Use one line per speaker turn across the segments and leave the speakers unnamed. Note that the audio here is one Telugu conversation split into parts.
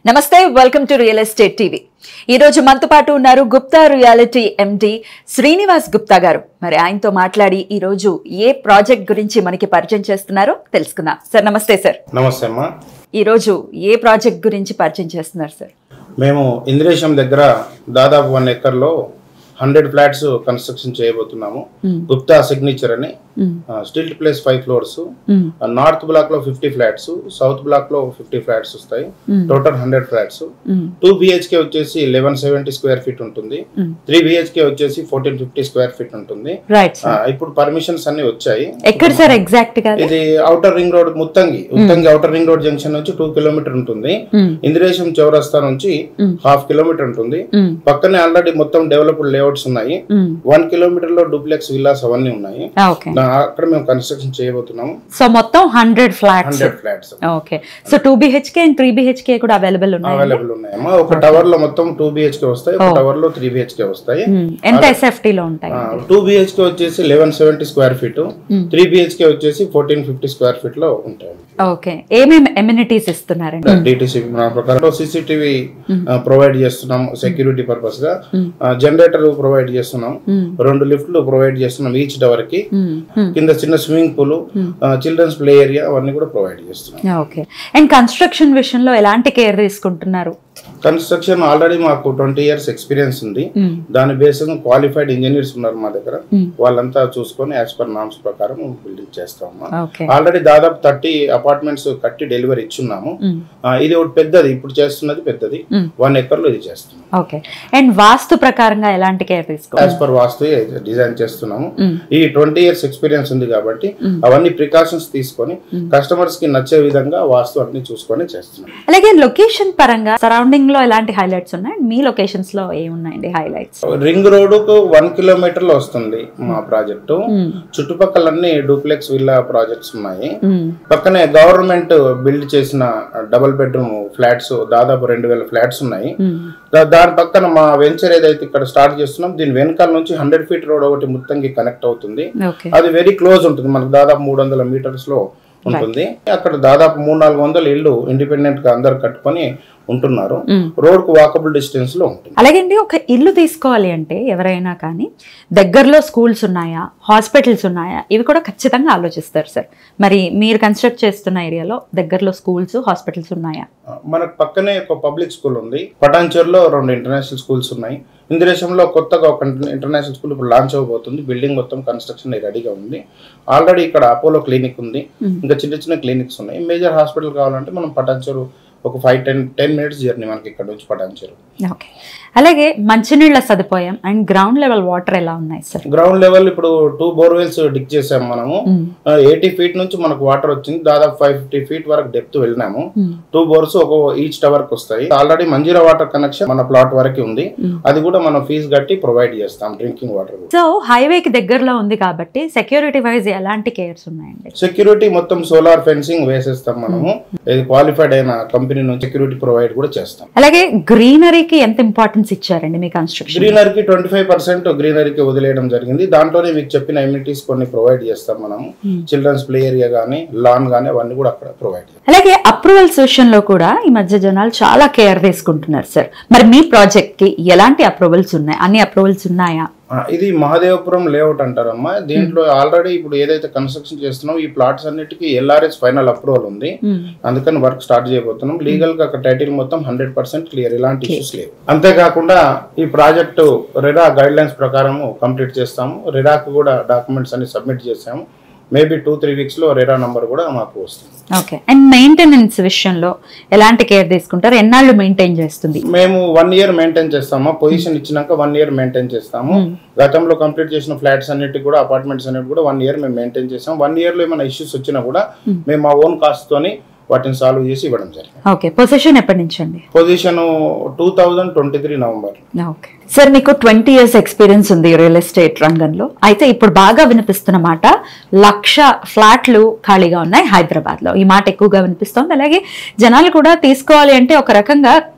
నమస్తే welcome to real estate TV ఈ రోజు మనతో పాటు ఉన్నారు గుప్తా రియాలిటీ ఎండి శ్రీనివాస్ గుప్తా గారు మరి ఆయనతో మాట్లాడి ఈ రోజు ఏ ప్రాజెక్ట్ గురించి మనకి పరిచయం చేస్తున్నారో తెలుసుకుందాం సార్ నమస్తే సార్
నమస్తే అమ్మా
ఈ రోజు ఏ ప్రాజెక్ట్ గురించి పరిచయం చేస్తున్నారు సార్
మేము ఇంద్రేశం దగ్గర దాదాపు వన్ ఎకర్లో హండ్రెడ్ ఫ్లాట్స్ కన్స్ట్రక్షన్ చేయబోతున్నాము గుప్తా సిగ్నేచర్ అని stilt plus five floors north block లో ఫిఫ్టీ ఫ్లాట్స్ సౌత్ బ్లాక్ లో ఫిఫ్టీ ఫ్లాట్స్ వస్తాయి total hundred flats two BHK వచ్చేసి లెవెన్ సెవెంటీ స్క్వేర్ ఫీట్ ఉంటుంది త్రీ బిహెచ్కే వచ్చేసి ఫోర్టీన్ ఫిఫ్టీ స్క్వేర్ ఫీట్ ఉంటుంది
రైట్
ఆ, ఇప్పుడు పర్మిషన్స్ అన్ని వచ్చాయి
ఎక్కడ సార్ ఎగ్జాక్ట్ గా
ఇది outer ring road Muthangi Muthangi outer ring road junction నుంచి టూ కిలోమీటర్ ఉంటుంది ఇంద్రేశం చౌరస్తా నుంచి హాఫ్ కిలోమీటర్ ఉంటుంది పక్కనే ఆల్రెడీ మొత్తం డెవలప్డ్ లేఅవుట్స్ ఉన్నాయి వన్ కిలోమీటర్ లో డూప్లెక్స్ విల్లాస్ అవన్నీ ఉన్నాయి
ఓకే
నా- అక్కడ మేము కన్స్ట్రక్షన్ చేయబోతున్నాము
సో మొత్తం hundred flats
hundred flats
okay so two BHK and three BHK కూడా అవైలబుల్ ఉన్నాయి
అవైలబుల్ ఉన్నాయమ్మా ఒక టవర్ లో మొత్తం టూ బిహెచ్కే వస్తాయి ఒక టవర్ లో త్రీ బిహెచ్కే వస్తాయి
ఎంత ఎస్ఎఫ్టీ లో ఉంటాయి
టూ బిహెచ్కే వచ్చేసి eleven seventy square feet three BHK వచ్చేసి ఫోర్టీన్ ఫిఫ్టీ స్క్వేర్ ఫీట్ లో ఉంటాయి
ఓకే ఏమేమి ఎమ్యూనిటీస్ ఇస్తున్నారండి
డిటిసి నా ప్రకారం సీసీటీవీ ప్రొవైడ్ చేస్తున్నాం సెక్యూరిటీ పర్పస్ గా జనరేటర్ ప్రొవైడ్ చేస్తున్నాం రెండు లిఫ్ట్లు ప్రొవైడ్ చేస్తున్నాం ఈచ్ టవర్ కి కింద చిన్న swimming pool children's play area అవన్నీ కూడా ప్రొవైడ్ చేస్తున్నాం
ఓకే అండ్ కన్స్ట్రక్షన్ విషయంలో ఎలాంటి కేర్ తీసుకుంటున్నారు
కన్స్ట్రక్షన్ ఆల్రెడీ మాకు ట్వంటీ ఇయర్స్ ఎక్స్పీరియన్స్ ఉంది దాని బేస్ క్వాలిఫైడ్ ఇంజనీర్స్ ఉన్నారు మా దగ్గర వాళ్ళంతా చూసుకొని యాజ్ పర్ నామ్స్ ప్రకారం బిల్డింగ్ చేస్తాం
ఓకే
ఆల్రెడీ దాదాపు థర్టీ అపార్ట్మెంట్స్ కట్టి డెలివరీ ఇచ్చున్నాము ఆ, ఇది ఒకటి పెద్దది ఇప్పుడు చేస్తున్నది పెద్దది వన్ ఎకర్ లో ఇది చేస్తున్నాం
ఓకే అండ్ వాస్తు ప్రకారంగా ఎలాంటి కేర్ తీసుకోవాలి
యాజ్ పర్ వాస్తు డిజైన్ చేస్తున్నాము ఈ ట్వంటీ ఇయర్స్ ఎక్స్పీరియన్స్ ఉంది కాబట్టి అవన్నీ ప్రికాషన్స్ తీసుకొని కస్టమర్స్ కి నచ్చే విధంగా వాస్తు అన్ని చూసుకొని చేస్తున్నాం
అలాగే లొకేషన్ పరంగా సరౌండింగ్ లో ఎలాంటి హైలైట్స్ ఉన్నాయి మీ లొకేషన్స్ లో ఏమున్నాయండి హైలైట్స్
రింగ్ రోడ్ కు వన్ కిలోమీటర్ లో వస్తుంది మా ప్రాజెక్టు చుట్టుపక్కల అన్ని డూప్లెక్స్ విల్లా ప్రాజెక్ట్స్ ఉన్నాయి పక్కనే గవర్నమెంట్ బిల్డ్ చేసిన డబుల్ బెడ్రూమ్ ఫ్లాట్స్ దాదాపు రెండు వేల ఫ్లాట్స్ ఉన్నాయి దా- దాని పక్కన మా వెంచర్ ఏదైతే ఇక్కడ స్టార్ట్ చేస్తున్నాం దీని వెనకాల నుంచి హండ్రెడ్ ఫీట్ రోడ్ ఒకటి మొత్తంకి కనెక్ట్ అవుతుంది
ఓకే
అది వెరీ క్లోజ్ ఉంటుంది మనకు దాదాపు మూడు వందల మీటర్స్ లో ఉంటుంది అక్కడ దాదాపు మూడు నాలుగు వందల ఇల్లు ఇండిపెండెంట్ గా అందరు కట్టుకొని ఉంటున్నారు రోడ్ కు వాకబుల్ డిస్టెన్స్ లో ఉంటుంది
అలాగే అండి ఒక ఇల్లు తీసుకోవాలి అంటే ఎవరైనా కానీ దగ్గరలో స్కూల్స్ ఉన్నాయా హాస్పిటల్స్ ఉన్నాయా ఇవి కూడా ఖచ్చితంగా ఆలోచిస్తారు సార్ మరి మీరు కన్స్ట్రక్ట్ చేస్తున్న ఏరియాలో దగ్గరలో స్కూల్స్ హాస్పిటల్స్ ఉన్నాయా
మనకు పక్కనే ఒక పబ్లిక్ స్కూల్ ఉంది పటాన్చేరులో రెండు ఇంటర్నేషనల్ స్కూల్స్ ఉన్నాయి ఇంద్రేశంలో కొత్తగా ఒక ఇంటర్నేషనల్ స్కూల్ ఇప్పుడు లాంచ్ అవబోతుంది బిల్డింగ్ మొత్తం కన్స్ట్రక్షన్ రెడీగా ఉంది ఆల్రెడీ ఇక్కడ అపోలో క్లినిక్ ఉంది ఇంకా చిన్న చిన్న క్లినిక్స్ ఉన్నాయి మేజర్ హాస్పిటల్ కావాలంటే మనం పటాన్చేరు ఒక five ten ten minutes journey మనకి ఇక్కడ నుంచి పటాన్చేరు
ఓకే అలాగే మంచినీళ్ళ సదుపాయం అండ్ గ్రౌండ్ లెవెల్ వాటర్ ఎలా ఉన్నాయి సార్
గ్రౌండ్ లెవెల్ ఇప్పుడు టూ బోర్వెల్స్ డిక్ చేసాం మనము ఎయిటీ ఫీట్ నుంచి మనకు వాటర్ వచ్చింది దాదాపు ఫైవ్ ఫిఫ్టీ ఫీట్ వరకు డెప్త్ వెళ్ళినాము టూ బోర్స్ ఒక ఈచ్ టవర్ కి వస్తాయి ఆల్రెడీ మంజీరా వాటర్ కనెక్షన్ మన ప్లాట్ వరకు ఉంది అది కూడా మనం ఫీజు కట్టి ప్రొవైడ్ చేస్తాం డ్రింకింగ్ వాటర్
సో హైవేకి దగ్గరలో ఉంది కాబట్టి సెక్యూరిటీ వైజ్ ఎలాంటి కేర్స్ ఉన్నాయండి
సెక్యూరిటీ మొత్తం సోలార్ ఫెన్సింగ్ వేసేస్తాం మనము ఇది క్వాలిఫైడ్ అయిన కంపెనీ నుంచి సెక్యూరిటీ ప్రొవైడ్ కూడా చేస్తాం
అలాగే గ్రీనరీకి ఎంత ఇంపార్టెన్స్ ఇచ్చారండి మీ కన్స్ట్రక్షన్
గ్రీనరీకి ట్వంటీ ఫైవ్ పర్సెంట్ గ్రీనరీకి వదిలేయడం జరిగింది దాంట్లోనే మీకు చెప్పిన ఇమ్యూనిటీస్ కొన్ని ప్రొవైడ్ చేస్తాం మనము చిల్డ్రన్స్ ప్లే ఏరియా కానీ లాన్ కానీ అవన్నీ కూడా అక్కడ ప్రొవైడ్ చేస్తాం
అలాగే అప్రూవల్స్ విషయంలో కూడా ఈ మధ్య జనాలు చాలా కేర్ తీసుకుంటున్నారు సార్ మరి మీ ప్రాజెక్ట్ కి ఎలాంటి అప్రూవల్స్ ఉన్నాయి అన్ని అప్రూవల్స్ ఉన్నాయా
ఆ, ఇది మహాదేవపురం లేఅవుట్ అంటారమ్మా దీంట్లో ఆల్రెడీ ఇప్పుడు ఏదైతే కన్స్ట్రక్షన్ చేస్తున్నాం ఈ ప్లాట్స్ అన్నిటికీ ఎల్ఆర్ఎస్ ఫైనల్ అప్రూవల్ ఉంది అందుకని వర్క్ స్టార్ట్ చేయబోతున్నాం లీగల్ గా అక్కడ టైటిల్ మొత్తం హండ్రెడ్ పర్సెంట్ క్లియర్ ఎలాంటి ఇష్యూస్ లేవు అంతేకాకుండా ఈ ప్రాజెక్టు రెరా గైడ్ లైన్స్ ప్రకారం కంప్లీట్ చేస్తాము రెరాకు కూడా డాక్యుమెంట్స్ అన్ని సబ్మిట్ చేసాము మేబీ టూ త్రీ వీక్స్ లో రెరా నంబర్ కూడా మాకు వస్తుంది
ఓకే అండ్ మెయింటెనెన్స్ విషయంలో ఎలాంటి కేర్ తీసుకుంటారు ఎన్నాళ్ళు మెయింటైన్ చేస్తుంది
మేము వన్ ఇయర్ మెయింటైన్ చేస్తాము పొజిషన్ ఇచ్చినాక వన్ ఇయర్ మెయింటైన్ చేస్తాము గతంలో కంప్లీట్ చేసిన ఫ్లాట్స్ అన్నిటి కూడా అపార్ట్మెంట్స్ అన్నిటి కూడా వన్ ఇయర్ మేము మెయింటైన్ చేస్తాం వన్ ఇయర్ లో ఏమైనా ఇష్యూస్ వచ్చినా కూడా మేము మా ఓన్ కాస్ట్ తోని వాటిని సాల్వ్ చేసి ఇవ్వడం జరిగింది
ఓకే పొజిషన్ ఎప్పటి నుంచి అండి
position two thousand twenty three November
okay sir మీకు ట్వంటీ ఇయర్స్ ఎక్స్పీరియన్స్ ఉంది రియల్ ఎస్టేట్ రంగంలో అయితే ఇప్పుడు బాగా వినిపిస్తున్న మాట లక్ష ఫ్లాట్లు ఖాళీగా ఉన్నాయి హైదరాబాద్ లో ఈ మాట ఎక్కువగా వినిపిస్తోంది అలాగే జనాలు కూడా తీసుకోవాలి అంటే ఒక రకంగా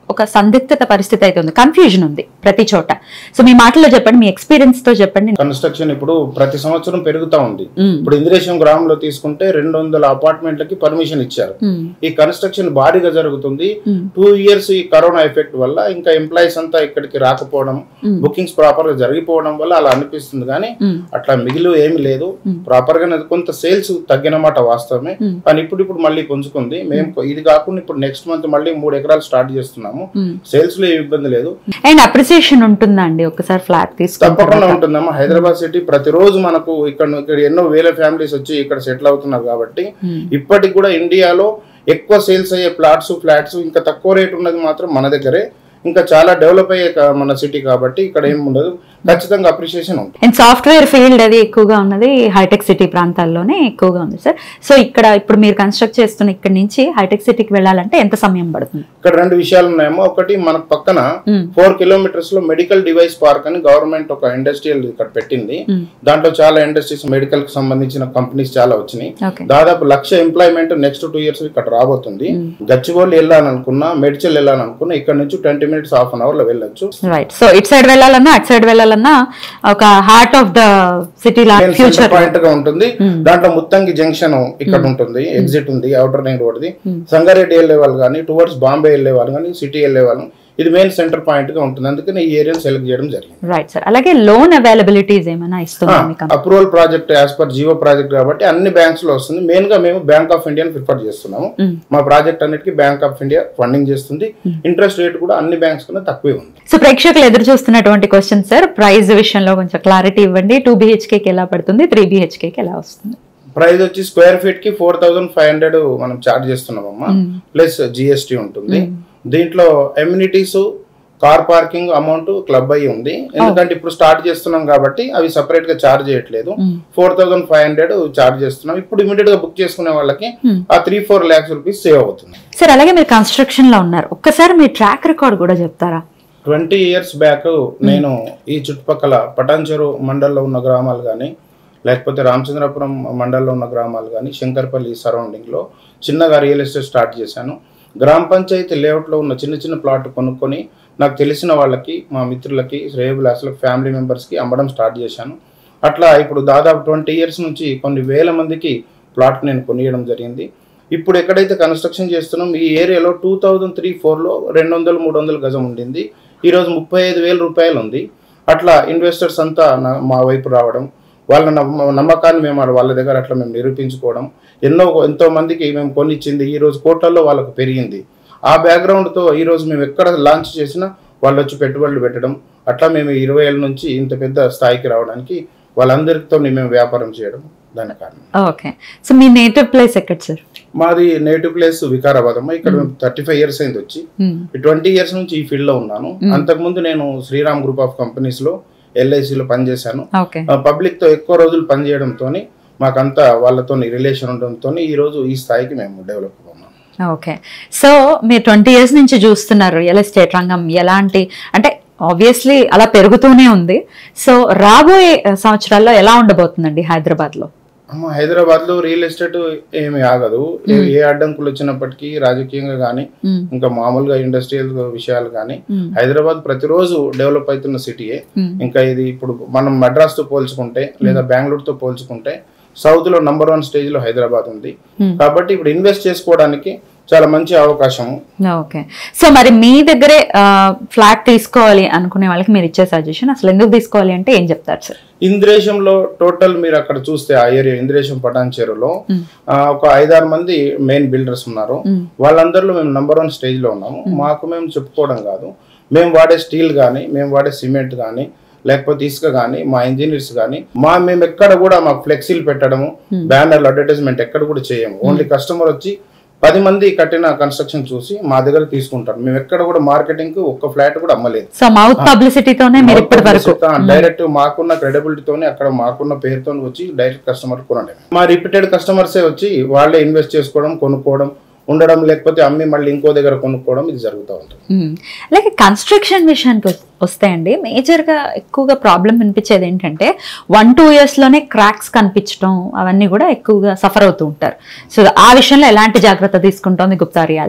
ఒక సందిగ్ధత పరిస్థితి అయితే ఉంది కన్ఫ్యూజన్ ఉంది ప్రతి చోట సో మీ మాటల్లో చెప్పండి మీ ఎక్స్పీరియన్స్ తో చెప్పండి
కన్స్ట్రక్షన్ ఇప్పుడు ప్రతి సంవత్సరం పెరుగుతా ఉంది
మ్మ్.
ఇప్పుడు ఇంద్రేశం గ్రామంలో తీసుకుంటే రెండు వందల అపార్ట్మెంట్లకి పర్మిషన్ ఇచ్చారు
మ్మ్.
ఈ కన్స్ట్రక్షన్ భారీగా జరుగుతుంది
మ్మ్.
టూ ఇయర్స్ ఈ కరోనా ఎఫెక్ట్ వల్ల ఇంకా ఎంప్లాయీస్ అంతా ఇక్కడికి రాకపోవడం
మ్మ్.
బుకింగ్స్ ప్రాపర్ గా జరిగిపోవడం వల్ల అలా అనిపిస్తుంది కానీ
మ్మ్.
అట్లా మిగిలి ఏమి లేదు ప్రాపర్ గా కొంత సేల్స్ తగ్గినమాట వాస్తవమే
మ్మ్.
కానీ ఇప్పుడు ఇప్పుడు మళ్ళీ పుంజుకుంది మేము ఇది కాకుండా ఇప్పుడు నెక్స్ట్ మంత్ మళ్ళీ మూడు ఎకరాలు స్టార్ట్ చేస్తున్నాము
మ్మ్.
సేల్స్ లో ఏ ఇబ్బంది లేదు
అండ్ అప్రిసియేషన్ ఉంటుందా అండి ఒకసారి ఫ్లాట్ తీసుకుంటారు
తప్పకుండా ఉంటుందమ్మా హైదరాబాద్ సిటీ ప్రతిరోజు మనకు ఇక్కడ ఇక్కడ ఎన్నో వేల ఫ్యామిలీస్ వచ్చి ఇక్కడ సెటిల్ అవుతున్నారు కాబట్టి ఇప్పటికి కూడా ఇండియాలో ఎక్కువ సేల్స్ అయ్యే ప్లాట్స్ ఫ్లాట్స్ ఇంకా తక్కువ రేట్ ఉన్నది మాత్రం మన దగ్గరే ఇంకా చాలా డెవలప్ అయ్యే కా- మన సిటీ కాబట్టి ఇక్కడ ఏం ఉండదు ఖచ్చితంగా అప్రిషియేషన్ ఉంటుంది
అండ్ సాఫ్ట్వేర్ ఫీల్డ్ అది ఎక్కువగా ఉన్నది హైటెక్ సిటీ ప్రాంతాల్లోనే ఎక్కువగా ఉంది సార్ సో ఇక్కడ ఇప్పుడు మీరు కన్స్ట్రక్ట్ చేస్తున్న ఇక్కడ నుంచి హైటెక్ సిటీకి వెళ్ళాలంటే ఎంత సమయం పడుతుంది
ఇక్కడ రెండు విషయాలు ఉన్నాయేమో ఒకటి మనకు పక్కన
మ్మ్.
ఫోర్ కిలోమీటర్స్ లో మెడికల్ డివైస్ పార్క్ అని గవర్నమెంట్ ఒక ఇండస్ట్రియల్ ఇక్కడ పెట్టింది
మ్మ్.
దాంట్లో చాలా ఇండస్ట్రీస్ మెడికల్ కి సంబంధించిన కంపెనీస్ చాలా వచ్చినాయి
ఓకే
దాదాపు lakh employment next two years ఇక్కడ రాబోతుంది గచ్చిబౌలి వెళ్ళాలనుకున్నా మెడ్చల్ వెళ్ళాలనుకున్నా ఇక్కడ నుంచి twenty minutes half an hour లో వెళ్ళొచ్చు
రైట్ సో ఇటు సైడ్ వెళ్ళాలన్నా అటు సైడ్ వెళ్ళాలన్నా ఒక హార్ట్ ఆఫ్ ద సిటీ లా ఫ్యూచర్
పాయింట్ గా ఉంటుంది దాంట్లో ముత్తంగి జంక్షన్ ఇక్కడ ఉంటుంది ఎగ్జిట్ ఉంది అవుటర్ రింగ్ రోడ్ది సంగారెడ్డి వెళ్ళే వాళ్ళు కానీ టువర్డ్స్ బాంబే వెళ్ళే వాళ్ళు కానీ సిటీ వెళ్ళే వాళ్ళు ఇది మెయిన్ సెంటర్ పాయింట్ గా ఉంటుంది అందుకని ఈ ఏరియాని సెలెక్ట్ చేయడం జరిగింది
రైట్ సార్ అలాగే లోన్ అవైలబిలిటీస్ ఏమైనా ఇస్తుందా మీకు
అప్రూవల్ ప్రాజెక్ట్ యాజ్ పర్ జియో ప్రాజెక్ట్ కాబట్టి అన్ని బ్యాంక్స్ లో వస్తుంది మెయిన్ గా మేము బ్యాంక్ ఆఫ్ ఇండియా ప్రిఫర్ చేస్తున్నాము
Mm.
మా ప్రాజెక్ట్ అన్నిటికీ బ్యాంక్ ఆఫ్ ఇండియా ఫండింగ్ చేస్తుంది ఇంట్రెస్ట్ రేట్ కూడా అన్ని బ్యాంక్స్ కన్నా తక్కువే ఉంది
సో ప్రేక్షకులు ఎదురు చూస్తున్నటువంటి క్వశ్చన్ సార్ ప్రైస్ విషయంలో కొంచెం క్లారిటీ ఇవ్వండి టూ బిహెచ్కేకి ఎలా పడుతుంది త్రీ బిహెచ్కేకి ఎలా వస్తుంది
ప్రైస్ వచ్చి స్క్వేర్ ఫీట్ కి ఫోర్ థౌసండ్ ఫైవ్ హండ్రెడ్ మనం చార్జ్ చేస్తున్నాం అమ్మా ప్లస్ జిఎస్టీ ఉంటుంది దీంట్లో amenities car parking amount club అయ్యి ఉంది ఎందుకంటే ఇప్పుడు స్టార్ట్ చేస్తున్నాం కాబట్టి అవి సపరేట్ గా చార్జ్ చేయట్లేదు four thousand five hundred charge చేస్తున్నాం ఇప్పుడు ఇమీడియట్ గా బుక్ చేసుకునే వాళ్ళకి ఆ three four lakhs rupees save అవుతుంది
సార్ అలాగే మీరు కన్స్ట్రక్షన్ లో ఉన్నారు ఒక్కసారి మీ ట్రాక్ రికార్డ్ కూడా చెప్తారా
ట్వంటీ ఇయర్స్ బ్యాక్ నేను ఈ చుట్టుపక్కల పటాన్చెరు మండల్లో ఉన్న గ్రామాలు కానీ లేకపోతే రామచంద్రపురం మండల్లో ఉన్న గ్రామాలు కానీ శంకర్పల్లి సరౌండింగ్లో చిన్నగా రియల్ ఎస్టేట్ స్టార్ట్ చేశాను గ్రామ పంచాయతీ లేఅవుట్లో ఉన్న చిన్న చిన్న ప్లాట్ కొనుక్కొని నాకు తెలిసిన వాళ్ళకి మా మిత్రులకి శ్రేయబులాసులకు ఫ్యామిలీ మెంబర్స్కి అమ్మడం స్టార్ట్ చేశాను అట్లా ఇప్పుడు దాదాపు ట్వంటీ ఇయర్స్ నుంచి కొన్ని వేల మందికి ప్లాట్ నేను కొనియడం జరిగింది ఇప్పుడు ఎక్కడైతే కన్స్ట్రక్షన్ చేస్తున్నాం ఈ ఏరియాలో టూ థౌజండ్ త్రీ ఫోర్లో రెండు వందలు మూడు వందల గజం ఉండింది ఈరోజు ముప్పై ఐదు వేల రూపాయలు ఉంది అట్లా ఇన్వెస్టర్స్ అంతా నా- మా వైపు రావడం వాళ్ళ నమ్మ- నమ్మకాన్ని మేము వాళ్ళ దగ్గర అట్లా మేము నిరూపించుకోవడం ఎన్నో ఎంతో మందికి మేము కొనిచ్చింది ఈ రోజు కోట్లలో వాళ్ళకు పెరిగింది ఆ బ్యాక్గ్రౌండ్తో ఈ రోజు మేము ఎక్కడ లాంచ్ చేసినా వాళ్ళు వచ్చి పెట్టుబడులు పెట్టడం అట్లా మేము ఇరవై ఏళ్ళ నుంచి ఇంత పెద్ద స్థాయికి రావడానికి వాళ్ళందరితో మేము వ్యాపారం చేయడం దాని కారణం
ఓకే సో మీ నేటివ్ ప్లేస్ ఎక్కడ సార్
మాది నేటివ్ ప్లేస్ వికారాబాద్ అమ్మ ఇక్కడ థర్టీ ఫైవ్ ఇయర్స్ అయింది వచ్చి ట్వంటీ ఇయర్స్ నుంచి ఈ ఫీల్డ్ లో ఉన్నాను అంతకుముందు నేను శ్రీరామ్ గ్రూప్ ఆఫ్ కంపెనీస్ లో ఎల్ఐసిలో పనిచేశాను
ఓకే
పబ్లిక్ తో ఎక్కువ రోజులు పనిచేయడంతో మాకంతా వాళ్ళతో రిలేషన్ ఉండడంతో ఈ రోజు ఈ స్థాయికి మేము డెవలప్ ఉన్నాం
ఓకే సో మీరు ట్వంటీ ఇయర్స్ నుంచి చూస్తున్నారు రియల్ ఎస్టేట్ రంగం ఎలాంటి అంటే ఆబ్వియస్లీ అలా పెరుగుతూనే ఉంది సో రాబోయే సంవత్సరాల్లో ఎలా ఉండబోతుందండి హైదరాబాద్లో
అమ్మ హైదరాబాద్ లో రియల్ ఎస్టేట్ ఏమి ఆగదు ఏ- ఏ అడ్డంకులు వచ్చినప్పటికీ రాజకీయంగా కానీ
మ్మ్.
ఇంకా మామూలుగా ఇండస్ట్రియల్ విషయాలు కానీ
మ్మ్.
హైదరాబాద్ ప్రతిరోజు డెవలప్ అవుతున్న సిటీయే
మ్మ్.
ఇంకా ఇది ఇప్పుడు మనం మద్రాస్ తో పోల్చుకుంటే లేదా బెంగళూరుతో పోల్చుకుంటే సౌత్ లో నంబర్ వన్ స్టేజ్ లో హైదరాబాద్ ఉంది
Hmm.
కాబట్టి ఇప్పుడు ఇన్వెస్ట్ చేసుకోవడానికి చాలా మంచి అవకాశం
ఓకే సో మరి మీ దగ్గరే ఫ్లాట్ తీసుకోవాలి అనుకునే వాళ్ళకి మీరు ఇచ్చే సజెషన్ అసలు ఎందుకు తీసుకోవాలి అంటే ఏం చెప్తారు సార్
ఇంద్రేశంలో టోటల్ మీరు అక్కడ చూస్తే ఆ ఏరియా ఇంద్రేశం పటాన్ చెరువులో ఆ, ఒక ఐదారు మంది మెయిన్ బిల్డర్స్ ఉన్నారు వాళ్ళందరిలో మేము నంబర్ వన్ స్టేజ్ లో ఉన్నాము మాకు మేము చెప్పుకోవడం కాదు మేము వాడే స్టీల్ కానీ మేము వాడే సిమెంట్ కానీ లేకపోతే ఇసుక కానీ మా ఇంజనీర్స్ కానీ మా మేము ఎక్కడ కూడా మాకు ఫ్లెక్సీలు పెట్టడము బ్యానర్లు అడ్వర్టైజ్మెంట్ ఎక్కడ కూడా చేయము ఓన్లీ కస్టమర్ వచ్చి పది మంది కట్టిన కన్స్ట్రక్షన్ చూసి మా దగ్గర తీసుకుంటారు మేము ఎక్కడ కూడా మార్కెటింగ్ కి ఒక్క ఫ్లాట్ కూడా అమ్మలేదు
సో మౌత్ పబ్లిసిటీతోనే మీరు ఇప్పటి వరకు
డైరెక్ట్ మాకున్న క్రెడిబిలిటీతోనే అక్కడ మాకున్న పేరుతో వచ్చి డైరెక్ట్ కస్టమర్ కొనండి మా రిపీటెడ్ కస్టమర్సే వచ్చి వాళ్ళే ఇన్వెస్ట్ చేసుకోవడం కొనుక్కోవడం ఉండడం లేకపోతే అమ్మి మళ్ళీ ఇంకో దగ్గర కొనుక్కోవడం ఇది జరుగుతూ ఉంటుంది
మ్మ్. అలాగే కన్స్ట్రక్షన్ విషయానికి వస్- వస్తే అండి మేజర్గా ఎక్కువగా ప్రాబ్లం వినిపించేది ఏంటంటే వన్ టూ ఇయర్స్లోనే క్రాక్స్ కనిపించడం అవన్నీ కూడా ఎక్కువగా సఫర్ అవుతూ ఉంటారు సో ఆ విషయంలో ఎలాంటి జాగ్రత్త తీసుకుంటోంది గుప్తా రియాలిటీ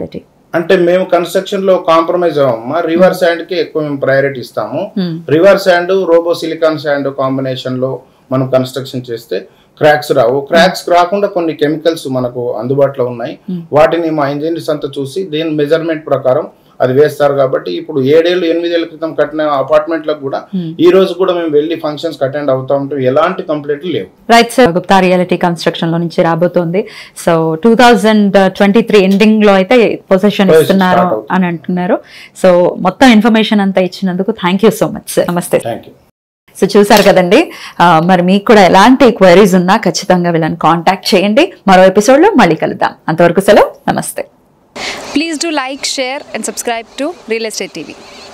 అంటే మేము కన్స్ట్రక్షన్ లో కాంప్రమైజ్ అవ్వమ్మా రివర్ శాండ్ కి ఎక్కువ మేము ప్రయారిటీ ఇస్తాము
Hmm.
River sand robo silicon sand combination లో మనం కన్స్ట్రక్షన్ చేస్తే క్రాక్స్ రావు క్రాక్స్ రాకుండా కొన్ని కెమికల్స్ మనకు అందుబాటులో ఉన్నాయి వాటిని మా ఇంజనీర్స్ అంతా చూసి దీని మెజర్మెంట్ ప్రకారం అది వేస్తారు కాబట్టి ఇప్పుడు ఏడేళ్ళు ఎనిమిదేళ్ల క్రితం కట్టిన అపార్ట్మెంట్లకు కూడా ఈ రోజు కూడా మేము వెళ్ళి ఫంక్షన్స్ అటెండ్ అవుతా ఉంటాం ఎలాంటి కంప్లైంట్లు లేవు
right sir Gupta reality construction లో నుంచి రాబోతోంది so two thousand twenty three ending లో అయితే పొజిషన్
Possession
ఇస్తున్నారు
start అవుతుంది.
అని అంటున్నారు సో మొత్తం ఇన్ఫర్మేషన్ అంతా ఇచ్చినందుకు thank you so much sir నమస్తే
థ్యాంక్ యూ
సో చూసారు కదండి ఆ, మరి మీకు కూడా ఎలాంటి క్వైరీస్ ఉన్నా ఖచ్చితంగా వీళ్ళని కాంటాక్ట్ చేయండి మరో ఎపిసోడ్ లో మళ్ళీ కలుద్దాం అంతవరకు సెలవు నమస్తే
Please do like, share, and subscribe to Real Estate TV.